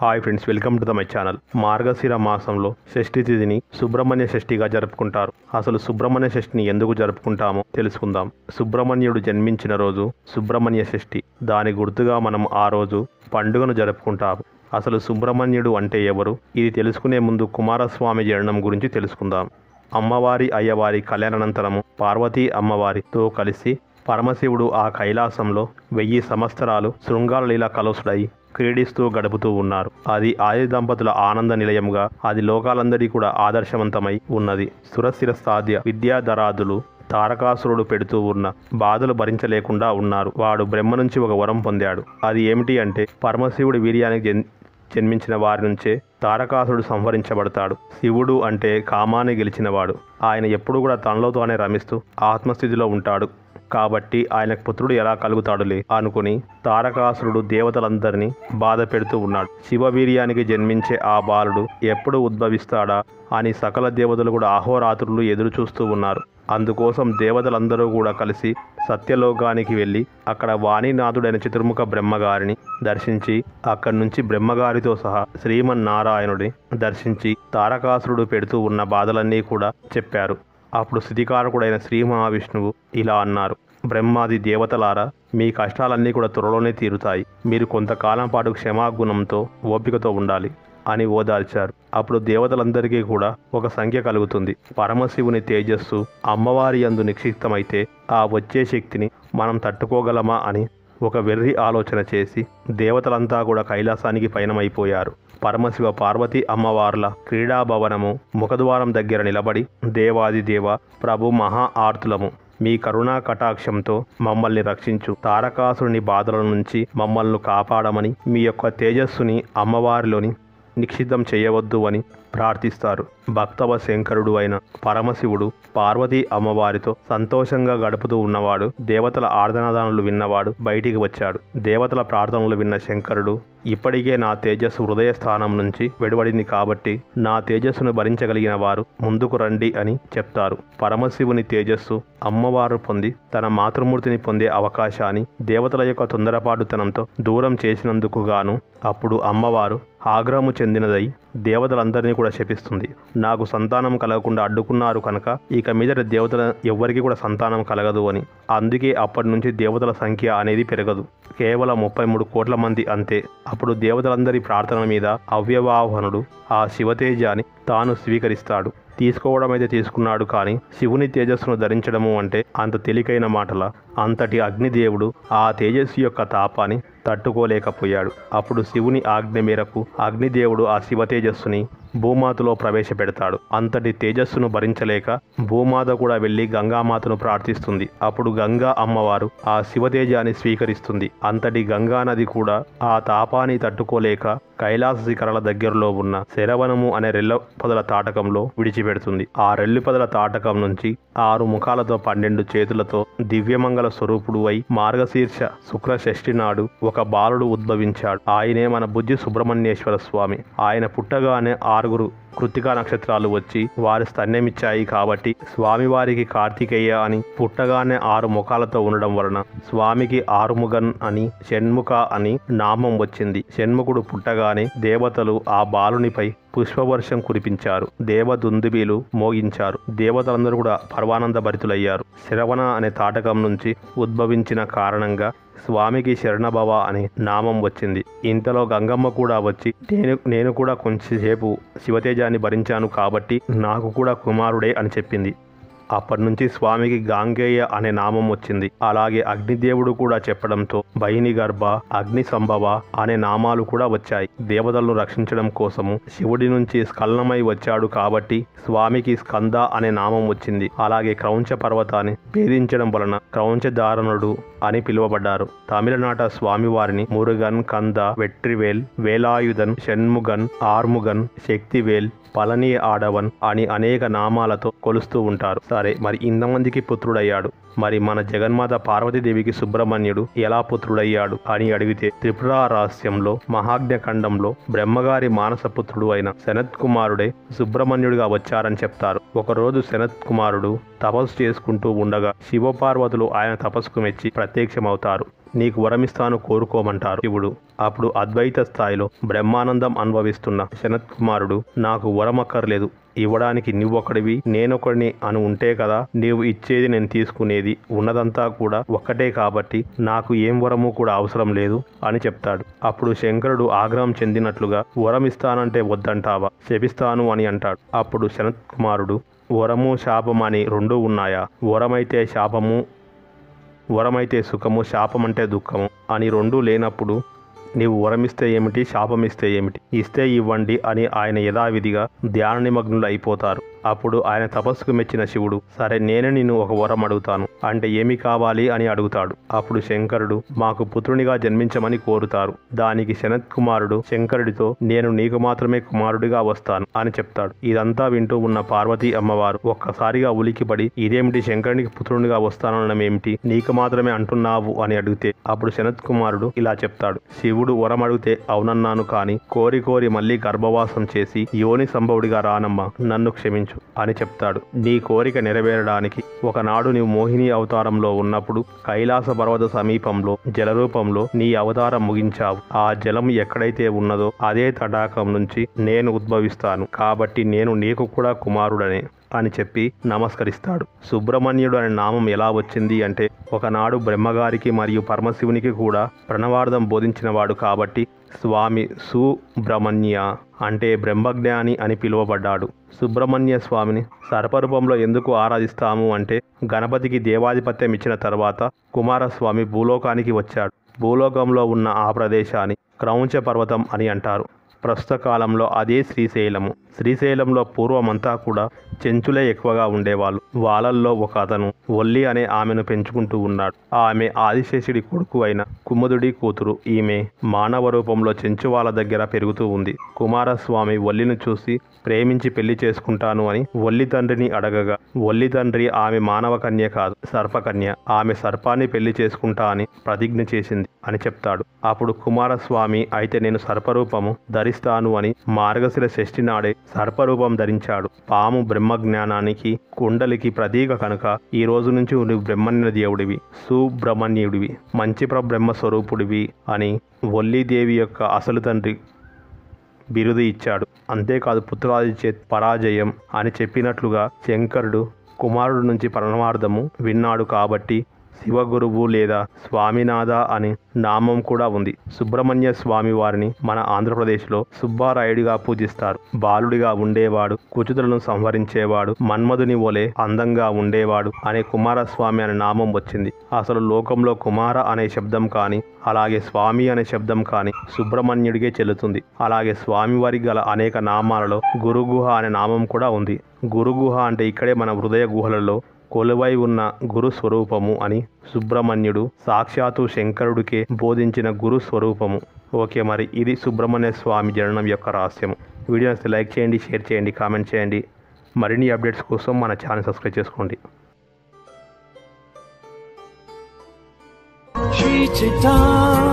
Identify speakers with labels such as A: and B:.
A: hi friends welcome to the my channel మార్గశిర మాసంలో షష్ఠి తిథిని సుబ్రహ్మణ్య షష్ఠిగా జరుపుకుంటారు అసలు సుబ్రహ్మణ్య షష్ఠిని ఎందుకు జరుపుకుంటామో తెలుసుకుందాం సుబ్రహ్మణ్యుడు జన్మించిన రోజు సుబ్రహ్మణ్య షష్ఠి దాని గుర్తుగా మనం ఆ రోజు పండుగను జరుపుకుంటాము అసలు సుబ్రహ్మణ్యుడు అంటే ఎవరు ఇది తెలుసుకునే ముందు కుమారస్వామి జననం గురించి తెలుసుకుందాం అమ్మవారి అయ్యవారి కళ్యాణానంతరము పార్వతీ అమ్మవారితో కలిసి పరమశివుడు ఆ కైలాసంలో వెయ్యి సంవత్సరాలు శృంగార లీల కలుసుడై క్రీడిస్తూ గడుపుతూ ఉన్నారు అది ఆది దంపతుల ఆనంద నిలయంగా అది లోకాలందరికీ కూడా ఆదర్శవంతమై ఉన్నది సురస్థిర సాధ్య విద్యాధరాదులు తారకాసురుడు పెడుతూ ఉన్న బాధలు భరించలేకుండా ఉన్నారు వాడు బ్రహ్మ నుంచి ఒక వరం పొందాడు అది ఏమిటి అంటే పరమశివుడి వీర్యానికి జన్ జన్మించిన వారి నుంచే తారకాసుడు సంహరించబడతాడు శివుడు అంటే కామాన్ని గెలిచినవాడు ఆయన ఎప్పుడు కూడా తనలో తానే రమిస్తూ ఆత్మస్థితిలో ఉంటాడు కాబట్టి ఆయనకు పుత్రుడు ఎలా కలుగుతాడులే అనుకుని తారకాసురుడు దేవతలందరినీ బాధ పెడుతూ ఉన్నాడు శివవీర్యానికి జన్మించే ఆ బాలుడు ఎప్పుడు ఉద్భవిస్తాడా అని సకల దేవతలు కూడా అహోరాత్రులు ఎదురు చూస్తూ ఉన్నారు అందుకోసం దేవతలందరూ కూడా కలిసి సత్యలోకానికి వెళ్ళి అక్కడ వాణినాథుడైన చతుర్ముఖ బ్రహ్మగారిని దర్శించి అక్కడి నుంచి బ్రహ్మగారితో సహా శ్రీమన్నారాయణుడి దర్శించి తారకాసురుడు పెడుతూ ఉన్న బాధలన్నీ కూడా చెప్పారు అప్పుడు స్థితికారకుడైన శ్రీ మహావిష్ణువు ఇలా అన్నారు బ్రహ్మాది దేవతలారా మీ కష్టాలన్నీ కూడా త్వరలోనే తీరుతాయి మీరు కొంతకాలం పాటు క్షమాగుణంతో ఓపికతో ఉండాలి అని ఓదార్చారు అప్పుడు దేవతలందరికీ కూడా ఒక సంఖ్య కలుగుతుంది పరమశివుని తేజస్సు అమ్మవారి యందు నిక్షిప్తమైతే ఆ వచ్చే శక్తిని మనం తట్టుకోగలమా అని ఒక వెర్రి ఆలోచన చేసి దేవతలంతా కూడా కైలాసానికి పయనమైపోయారు పరమశివ పార్వతి అమ్మవార్ల క్రీడాభవనము ముఖద్వారం దగ్గర నిలబడి దేవాది దేవ ప్రభు మహా ఆర్తులము మీ కరుణా కటాక్షంతో మమ్మల్ని రక్షించు తారకాసుని బాధల నుంచి మమ్మల్ని కాపాడమని మీ యొక్క తేజస్సుని అమ్మవారిలోని నిక్షిప్తం చేయవద్దు అని ప్రార్థిస్తారు భక్తవ శంకరుడు అయిన పరమశివుడు పార్వతీ అమ్మవారితో సంతోషంగా గడుపుతూ ఉన్నవాడు దేవతల ఆర్ధనాదానులు విన్నవాడు బయటికి వచ్చాడు దేవతల ప్రార్థనలు విన్న శంకరుడు ఇప్పటికే నా తేజస్సు హృదయ స్థానం నుంచి వెలువడింది కాబట్టి నా తేజస్సును భరించగలిగిన వారు ముందుకు రండి అని చెప్తారు పరమశివుని తేజస్సు అమ్మవారు పొంది తన మాతృమూర్తిని పొందే అవకాశాన్ని దేవతల యొక్క తొందరపాటుతనంతో దూరం చేసినందుకు గాను అప్పుడు అమ్మవారు ఆగ్రహము చెందినదై దేవతలందరినీ కూడా శపిస్తుంది నాకు సంతానం కలగకుండా అడ్డుకున్నారు కనుక ఇక మీదట దేవతల ఎవ్వరికీ కూడా సంతానం కలగదు అని అందుకే అప్పటి నుంచి దేవతల సంఖ్య అనేది పెరగదు కేవలం ముప్పై మూడు కోట్ల మంది అంతే అప్పుడు దేవతలందరి ప్రార్థన మీద అవ్యవాహనుడు ఆ శివతేజాన్ని తాను స్వీకరిస్తాడు తీసుకోవడం అయితే తీసుకున్నాడు కానీ శివుని తేజస్సును ధరించడము అంటే అంత తేలికైన మాటల అంతటి అగ్నిదేవుడు ఆ తేజస్సు యొక్క తాపాన్ని తట్టుకోలేకపోయాడు అప్పుడు శివుని ఆజ్ఞ మేరకు అగ్నిదేవుడు ఆ శివ తేజస్సుని భూమాతలో ప్రవేశపెడతాడు అంతటి తేజస్సును భరించలేక భూమాత కూడా వెళ్ళి గంగామాతను ప్రార్థిస్తుంది అప్పుడు గంగా అమ్మవారు ఆ శివతేజాన్ని స్వీకరిస్తుంది అంతటి గంగా నది కూడా ఆ తాపాన్ని తట్టుకోలేక కైలాస శిఖరాల దగ్గరలో ఉన్న శరవణము అనే రెల్ల పొదల తాటకంలో విడిచిపెడుతుంది ఆ రెల్లి పొదల తాటకం నుంచి ఆరు ముఖాలతో పన్నెండు చేతులతో దివ్యమంగళ స్వరూపుడు అయి మార్గశీర్ష శుక్ర షష్ఠి నాడు ఒక బాలుడు ఉద్భవించాడు ఆయనే మన బుజ్జి సుబ్రహ్మణ్యేశ్వర స్వామి ఆయన పుట్టగానే ఆరుగురు కృతికా నక్షత్రాలు వచ్చి వారి స్తన్యమిచ్చాయి కాబట్టి స్వామివారికి కార్తికేయ అని పుట్టగానే ఆరు ముఖాలతో ఉండడం వలన స్వామికి ఆరుముగన్ అని షణ్ముఖ అని నామం వచ్చింది షణ్ముఖుడు పుట్టగానే దేవతలు ఆ బాలునిపై పుష్పవర్షం కురిపించారు దేవదుందుబీలు మోగించారు దేవతలందరూ కూడా పర్వానంద భరితులయ్యారు శ్రవణ అనే తాటకం నుంచి ఉద్భవించిన కారణంగా స్వామికి శరణభవ అనే నామం వచ్చింది ఇంతలో గంగమ్మ కూడా వచ్చి నేను నేను కూడా కొంచెంసేపు శివతేజాన్ని భరించాను కాబట్టి నాకు కూడా కుమారుడే అని చెప్పింది అప్పటి నుంచి స్వామికి గాంగేయ అనే నామం వచ్చింది అలాగే అగ్నిదేవుడు కూడా చెప్పడంతో బహిని గర్భ అగ్ని సంభవ అనే నామాలు కూడా వచ్చాయి దేవతలను రక్షించడం కోసము శివుడి నుంచి స్కలనమై వచ్చాడు కాబట్టి స్వామికి స్కంద అనే నామం వచ్చింది అలాగే క్రౌంచ పర్వతాన్ని భేదించడం వలన క్రౌంచధారణుడు అని పిలువబడ్డారు తమిళనాట స్వామివారిని మురుగన్ కంద వెట్రివేల్ వేలాయుధన్ షణ్ముగన్ ఆర్ముగన్ శక్తివేల్ పళని ఆడవన్ అని అనేక నామాలతో కొలుస్తూ ఉంటారు సరే మరి ఇంతమందికి పుత్రుడయ్యాడు మరి మన జగన్మాత పార్వతీదేవికి సుబ్రహ్మణ్యుడు ఎలా పుత్రుడయ్యాడు అని అడిగితే త్రిపుర రహస్యంలో మహాజ్ఞఖండంలో బ్రహ్మగారి మానసపుత్రుడు అయిన శనత్ కుమారుడే సుబ్రహ్మణ్యుడిగా వచ్చారని చెప్తారు ఒకరోజు శనత్ కుమారుడు తపస్సు చేసుకుంటూ ఉండగా శివపార్వతులు ఆయన తపస్సుకు మెచ్చి ప్రత్యక్షమవుతారు నీకు వరమిస్తాను కోరుకోమంటారు శివుడు అప్పుడు అద్వైత స్థాయిలో బ్రహ్మానందం అనుభవిస్తున్న శనత్ కుమారుడు నాకు వరమక్కర్లేదు ఇవ్వడానికి నువ్వొకడివి నేనొకడిని అని ఉంటే కదా నీవు ఇచ్చేది నేను తీసుకునేది ఉన్నదంతా కూడా ఒక్కటే కాబట్టి నాకు ఏం వరము కూడా అవసరం లేదు అని చెప్తాడు అప్పుడు శంకరుడు ఆగ్రహం చెందినట్లుగా వరం ఇస్తానంటే వద్దంటావా శపిస్తాను అని అంటాడు అప్పుడు శనత్ కుమారుడు వరము శాపం అని రెండూ ఉన్నాయా వరమైతే శాపము వరమైతే సుఖము శాపమంటే దుఃఖము అని రెండూ లేనప్పుడు నీవు వరమిస్తే ఏమిటి శాపమిస్తే ఏమిటి ఇస్తే ఇవ్వండి అని ఆయన యథావిధిగా ధ్యాన నిమగ్నులు అయిపోతారు అప్పుడు ఆయన తపస్సుకు మెచ్చిన శివుడు సరే నేనే నిన్ను ఒక వరం అడుగుతాను అంటే ఏమి కావాలి అని అడుగుతాడు అప్పుడు శంకరుడు మాకు పుత్రునిగా జన్మించమని కోరుతారు దానికి శనత్ కుమారుడు శంకరుడితో నేను నీకు మాత్రమే కుమారుడిగా వస్తాను అని చెప్తాడు ఇదంతా వింటూ ఉన్న పార్వతీ అమ్మవారు ఒక్కసారిగా ఉలికిపడి ఇదేమిటి శంకరునికి పుత్రునిగా వస్తానడం ఏమిటి నీకు మాత్రమే అంటున్నావు అని అడిగితే అప్పుడు శనత్ కుమారుడు ఇలా చెప్తాడు శివుడు వరం అడిగితే అవునన్నాను కాని కోరి కోరి మళ్ళీ గర్భవాసం చేసి యోని సంభవుడిగా రానమ్మా నన్ను క్షమించు అని చెప్తాడు నీ కోరిక నెరవేరడానికి ఒకనాడు నీవు మోహిని అవతారంలో ఉన్నప్పుడు కైలాస పర్వత సమీపంలో జలరూపంలో నీ అవతారం ముగించావు ఆ జలం ఎక్కడైతే ఉన్నదో అదే తటాకం నుంచి నేను ఉద్భవిస్తాను కాబట్టి నేను నీకు కూడా కుమారుడనే అని చెప్పి నమస్కరిస్తాడు సుబ్రహ్మణ్యుడు అనే నామం ఎలా వచ్చింది అంటే ఒకనాడు బ్రహ్మగారికి మరియు పరమశివునికి కూడా ప్రణవార్థం బోధించినవాడు కాబట్టి స్వామి సుబ్రహ్మణ్య అంటే బ్రహ్మజ్ఞాని అని పిలువబడ్డాడు సుబ్రహ్మణ్య స్వామిని సర్పరూపంలో ఎందుకు ఆరాధిస్తాము అంటే గణపతికి దేవాధిపత్యం ఇచ్చిన తర్వాత కుమారస్వామి భూలోకానికి వచ్చాడు భూలోకంలో ఉన్న ఆ ప్రదేశాన్ని క్రౌంచ పర్వతం అని అంటారు ప్రస్తుత కాలంలో అదే శ్రీశైలము శ్రీశైలంలో పూర్వమంతా కూడా చెంచులే ఎక్కువగా ఉండేవాళ్ళు వాళ్ళల్లో ఒక అతను ఒల్లి అనే ఆమెను పెంచుకుంటూ ఉన్నాడు ఆమె ఆదిశేషుడి కొడుకు అయిన కుముదుడి కూతురు ఈమె మానవ రూపంలో చెంచు వాళ్ళ దగ్గర పెరుగుతూ ఉంది కుమారస్వామి ఒల్లిని చూసి ప్రేమించి పెళ్లి చేసుకుంటాను అని ఒల్లి తండ్రిని అడగగా ఒల్లి తండ్రి ఆమె మానవ కన్య కాదు సర్పకన్య ఆమె సర్పాన్ని పెళ్లి చేసుకుంటా అని ప్రతిజ్ఞ చేసింది అని చెప్తాడు అప్పుడు కుమారస్వామి అయితే నేను సర్పరూపము ధరిస్తాను అని మార్గశిర షష్ఠి నాడే సర్పరూపం ధరించాడు పాము బ్రహ్మజ్ఞానానికి కుండలికి ప్రతీక కనుక ఈ రోజు నుంచి నువ్వు బ్రహ్మణ్య దేవుడివి సుబ్రహ్మణ్యుడివి మంచి బ్రహ్మ స్వరూపుడివి అని వల్లీదేవి యొక్క అసలు తండ్రి బిరుదు ఇచ్చాడు అంతేకాదు పుత్రాది చే పరాజయం అని చెప్పినట్లుగా శంకరుడు కుమారుడు నుంచి పరమార్థము విన్నాడు కాబట్టి శివగురువు లేదా స్వామినాథ అని నామం కూడా ఉంది సుబ్రహ్మణ్య స్వామి వారిని మన ఆంధ్రప్రదేశ్లో సుబ్బారాయుడిగా పూజిస్తారు బాలుడిగా ఉండేవాడు కుచుతులను సంహరించేవాడు మన్మధుని వలె అందంగా ఉండేవాడు అనే కుమారస్వామి అనే నామం వచ్చింది అసలు లోకంలో కుమార అనే శబ్దం కానీ అలాగే స్వామి అనే శబ్దం కానీ సుబ్రహ్మణ్యుడికే చెల్లుతుంది అలాగే స్వామివారికి గల అనేక నామాలలో గురుగుహ అనే నామం కూడా ఉంది గురుగుహ అంటే ఇక్కడే మన హృదయ గుహలలో కొలువై ఉన్న గురు స్వరూపము అని సుబ్రహ్మణ్యుడు సాక్షాత్తు శంకరుడికే బోధించిన గురు స్వరూపము ఓకే మరి ఇది సుబ్రహ్మణ్య స్వామి జననం యొక్క రహస్యము వీడియో నచ్చితే లైక్ చేయండి షేర్ చేయండి కామెంట్ చేయండి మరిన్ని అప్డేట్స్ కోసం మన ఛానల్ సబ్స్క్రైబ్ చేసుకోండి
B: Shri Chaitanya